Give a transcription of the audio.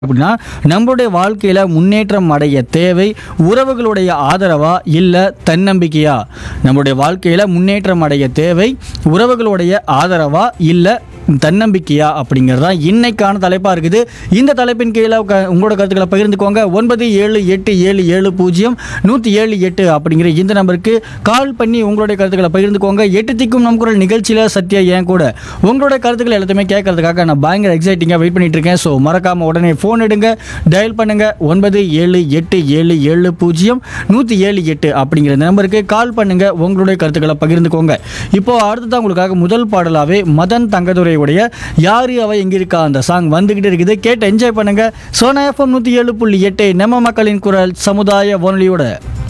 அப்படின்னா நம்மளுடைய வாழ்க்கையில் முன்னேற்றம் அடைய தேவை உறவுகளுடைய ஆதரவா இல்லை தன்னம்பிக்கையா நம்மளுடைய வாழ்க்கையில் முன்னேற்றம் அடைய தேவை உறவுகளுடைய ஆதரவா இல்லை தன்னம்பிக்கையா அப்படிங்கிறது தான் இன்னைக்கான தலைப்பாக இருக்குது இந்த தலைப்பின் கீழே க- உங்களோட கருத்துக்களை பகிர்ந்துக்கோங்க ஒன்பது ஏழு எட்டு ஏழு ஏழு பூஜ்ஜியம் நூற்றி ஏழு எட்டு அப்படிங்கிற இந்த நம்பருக்கு கால் பண்ணி உங்களுடைய கருத்துக்களை பகிர்ந்துக்கோங்க எட்டு திக்கும் நம் குரல் நிகழ்ச்சியில் சத்யா ஏன் கூட உங்களுடைய கருத்துக்கள் எல்லாத்தையுமே கேட்கறதுக்காக நான் பயங்கர எக்ஸைட்டிங்காக வெயிட் பண்ணிட்டு இருக்கேன் ஸோ மறக்காம உடனே ஃபோன் எடுங்க டயல் பண்ணுங்க ஒன்பது ஏழு எட்டு ஏழு ஏழு பூஜ்ஜியம் நூற்றி ஏழு எட்டு அப்படிங்கிற இந்த நம்பருக்கு கால் பண்ணுங்க உங்களுடைய கருத்துக்களை பகிர்ந்துக்கோங்க இப்போ அடுத்ததான் உங்களுக்காக முதல் பாடலாவே மதன் தங்கதுரையுடைய யாரு அவ எங்க இருக்கா அந்த சாங் வந்துகிட்டு இருக்குது கேட்டு என்ஜாய் பண்ணுங்க சோனா எஃப்எம் நூற்றி ஏழு புள்ளி எட்டு நம்ம மக்களின் குரல் சமுதாய வானொலியோட